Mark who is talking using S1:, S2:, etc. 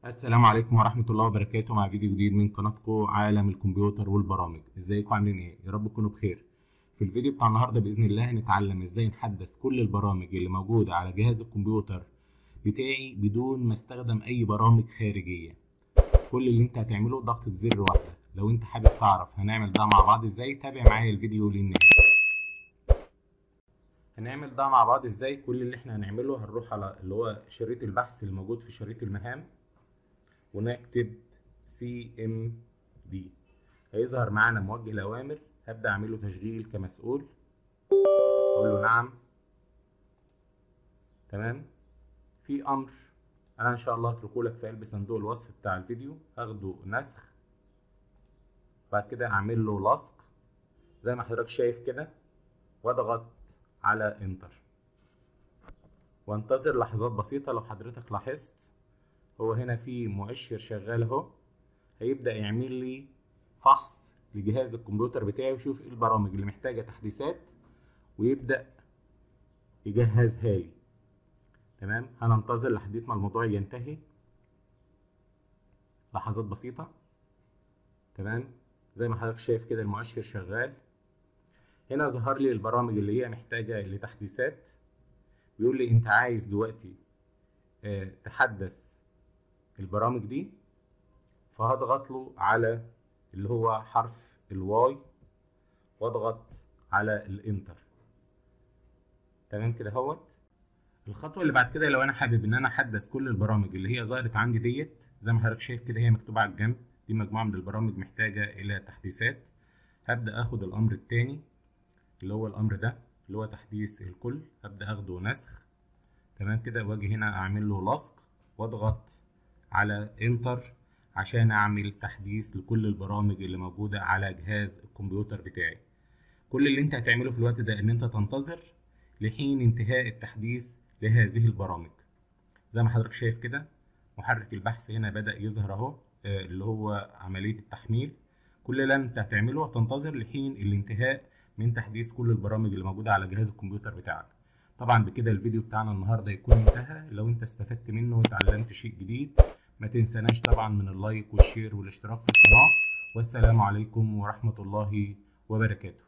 S1: السلام عليكم ورحمة الله وبركاته مع فيديو جديد من قناتكم عالم الكمبيوتر والبرامج ازيكم عاملين ايه يا رب تكونوا بخير في الفيديو بتاع النهارده باذن الله هنتعلم ازاي نحدث كل البرامج اللي موجودة على جهاز الكمبيوتر بتاعي بدون ما استخدم اي برامج خارجية كل اللي انت هتعمله ضغطة زر واحدة لو انت حابب تعرف هنعمل ده مع بعض ازاي تابع معايا الفيديو للنهاية هنعمل ده مع بعض ازاي كل اللي احنا هنعمله هنروح على اللي هو شريط البحث اللي موجود في شريط المهام ونكتب سي ام دي هيظهر معانا موجه الاوامر هبدا اعمله تشغيل كمسؤول اقول له نعم تمام في امر انا ان شاء الله هتركه لك في قلب صندوق الوصف بتاع الفيديو هاخده نسخ بعد كده اعمل له لصق زي ما حضرتك شايف كده واضغط على انتر وانتظر لحظات بسيطة لو حضرتك لاحظت هو هنا في مؤشر شغال اهو هيبدأ يعمل لي فحص لجهاز الكمبيوتر بتاعي ويشوف ايه البرامج اللي محتاجة تحديثات ويبدأ يجهزها لي تمام هننتظر لحد ما الموضوع ينتهي لحظات بسيطة تمام زي ما حضرتك شايف كده المؤشر شغال هنا ظهر لي البرامج اللي هي محتاجة لتحديثات بيقول لي انت عايز دلوقتي اه تحدث البرامج دي فهضغط له على اللي هو حرف الواي واضغط على الانتر تمام كده اهوت الخطوه اللي بعد كده لو انا حابب ان انا احدث كل البرامج اللي هي ظهرت عندي ديت زي ما حضرتك شايف كده هي مكتوبه على الجنب دي مجموعه من البرامج محتاجه الى تحديثات هبدا اخد الامر الثاني اللي هو الامر ده اللي هو تحديث الكل هبدا اخده نسخ تمام كده واجي هنا اعمل له لصق واضغط على انتر عشان اعمل تحديث لكل البرامج اللي موجوده على جهاز الكمبيوتر بتاعي كل اللي انت هتعمله في الوقت ده ان انت تنتظر لحين انتهاء التحديث لهذه البرامج زي ما حضرتك شايف كده محرك البحث هنا بدأ يظهر اهو اللي هو عملية التحميل كل اللي انت هتعمله هتنتظر لحين الانتهاء من تحديث كل البرامج اللي موجودة على جهاز الكمبيوتر بتاعك طبعا بكده الفيديو بتاعنا النهاردة يكون انتهى لو انت استفدت منه وتعلمت شيء جديد ما تنساناش طبعا من اللايك والشير والاشتراك في القناة والسلام عليكم ورحمة الله وبركاته